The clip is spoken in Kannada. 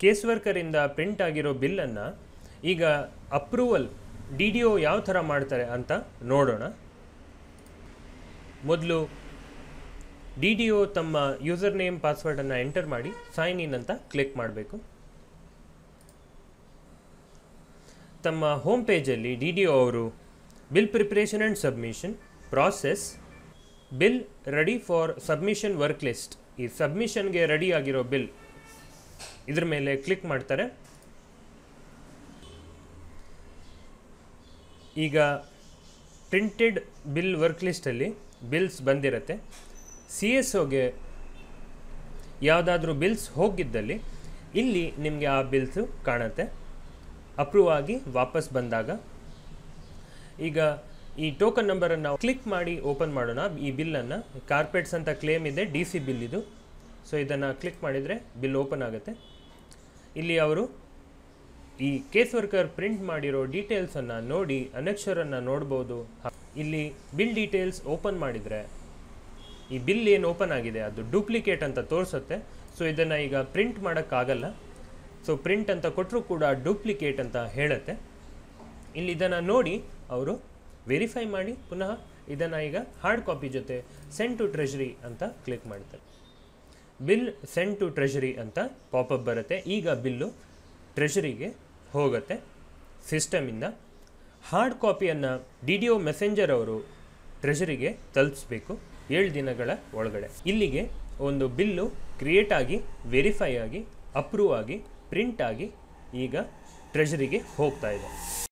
ಕೇಸ್ ವರ್ಕರಿಂದ ಪ್ರಿಂಟ್ ಆಗಿರೋ ಬಿಲ್ಲನ್ನು ಈಗ ಅಪ್ರೂವಲ್ ಡಿ ಡಿ ಒ ಯಾವ ಥರ ಮಾಡ್ತಾರೆ ಅಂತ ನೋಡೋಣ ಮೊದಲು ಡಿ ಡಿ ಒ ತಮ್ಮ ಯೂಸರ್ ನೇಮ್ ಪಾಸ್ವರ್ಡನ್ನು ಎಂಟರ್ ಮಾಡಿ ಸೈನ್ ಇನ್ ಅಂತ ಕ್ಲಿಕ್ ಮಾಡಬೇಕು ತಮ್ಮ ಹೋಮ್ ಪೇಜಲ್ಲಿ ಡಿ ಡಿ ಒ ಅವರು bill preparation and submission process bill ready for submission work list ಈ ಸಬ್ಮಿಷನ್ಗೆ ರೆಡಿ ಆಗಿರೋ ಬಿಲ್ ಇದ್ರ ಮೇಲೆ ಕ್ಲಿಕ್ ಮಾಡ್ತಾರೆ ಈಗ ಪ್ರಿಂಟೆಡ್ ಬಿಲ್ ವರ್ಕ್ ಲಿಸ್ಟಲ್ಲಿ ಬಿಲ್ಸ್ ಬಂದಿರತ್ತೆ ಸಿ ಎಸ್ ಒಗೆ ಯಾವುದಾದ್ರೂ ಬಿಲ್ಸ್ ಹೋಗಿದ್ದಲ್ಲಿ ಇಲ್ಲಿ ನಿಮಗೆ ಆ ಬಿಲ್ಸು ಕಾಣುತ್ತೆ ಅಪ್ರೂವ್ ಆಗಿ ವಾಪಸ್ ಬಂದಾಗ ಈಗ ಈ ಟೋಕನ್ ನಂಬರನ್ನು ಕ್ಲಿಕ್ ಮಾಡಿ ಓಪನ್ ಮಾಡೋಣ ಈ ಬಿಲ್ಲನ್ನು ಕಾರ್ಪೆಟ್ಸ್ ಅಂತ ಕ್ಲೇಮ್ ಇದೆ ಡಿ ಸಿ ಬಿಲ್ ಇದು ಸೊ ಇದನ್ನು ಕ್ಲಿಕ್ ಮಾಡಿದರೆ ಬಿಲ್ ಓಪನ್ ಆಗುತ್ತೆ ಇಲ್ಲಿ ಅವರು ಈ ಕೇಸ್ ವರ್ಕರ್ ಪ್ರಿಂಟ್ ಮಾಡಿರೋ ಡೀಟೇಲ್ಸನ್ನು ನೋಡಿ ಅನಕ್ಷರನ್ನು ನೋಡ್ಬೋದು ಹ- ಇಲ್ಲಿ ಬಿಲ್ ಡೀಟೇಲ್ಸ್ ಓಪನ್ ಮಾಡಿದರೆ ಈ ಬಿಲ್ ಏನು ಓಪನ್ ಆಗಿದೆ ಅದು ಡೂಪ್ಲಿಕೇಟ್ ಅಂತ ತೋರಿಸುತ್ತೆ ಸೊ ಇದನ್ನು ಈಗ ಪ್ರಿಂಟ್ ಮಾಡೋಕ್ಕಾಗಲ್ಲ ಸೊ ಪ್ರಿಂಟ್ ಅಂತ ಕೊಟ್ಟರೂ ಕೂಡ ಡೂಪ್ಲಿಕೇಟ್ ಅಂತ ಹೇಳುತ್ತೆ ಇಲ್ಲಿ ಇದನ್ನು ನೋಡಿ ಅವರು ವೆರಿಫೈ ಮಾಡಿ ಪುನಃ ಇದನ್ನು ಈಗ ಹಾರ್ಡ್ ಕಾಪಿ ಜೊತೆ ಸೆಂಡ್ ಟು ಟ್ರೆಷರಿ ಅಂತ ಕ್ಲಿಕ್ ಮಾಡ್ತಾರೆ ಬಿಲ್ ಸೆಂಡ್ ಟು ಟ್ರೆಷರಿ ಅಂತ ಪಾಪಪ್ ಬರುತ್ತೆ ಈಗ ಬಿಲ್ಲು ಟ್ರೆಷರಿಗೆ ಹೋಗುತ್ತೆ ಸಿಸ್ಟಮಿಂದ ಹಾರ್ಡ್ ಕಾಪಿಯನ್ನು ಡಿ ಡಿ ಒ ಮೆಸೆಂಜರ್ ಅವರು ಟ್ರೆಷರಿಗೆ ತಲುಪಿಸ್ಬೇಕು ಏಳು ದಿನಗಳ ಒಳಗಡೆ ಇಲ್ಲಿಗೆ ಒಂದು ಬಿಲ್ಲು ಕ್ರಿಯೇಟ್ ಆಗಿ ವೆರಿಫೈ ಆಗಿ ಅಪ್ರೂವ್ ಆಗಿ ಪ್ರಿಂಟ್ ಆಗಿ ಈಗ ಟ್ರೆಷರಿಗೆ ಹೋಗ್ತಾ ಇದೆ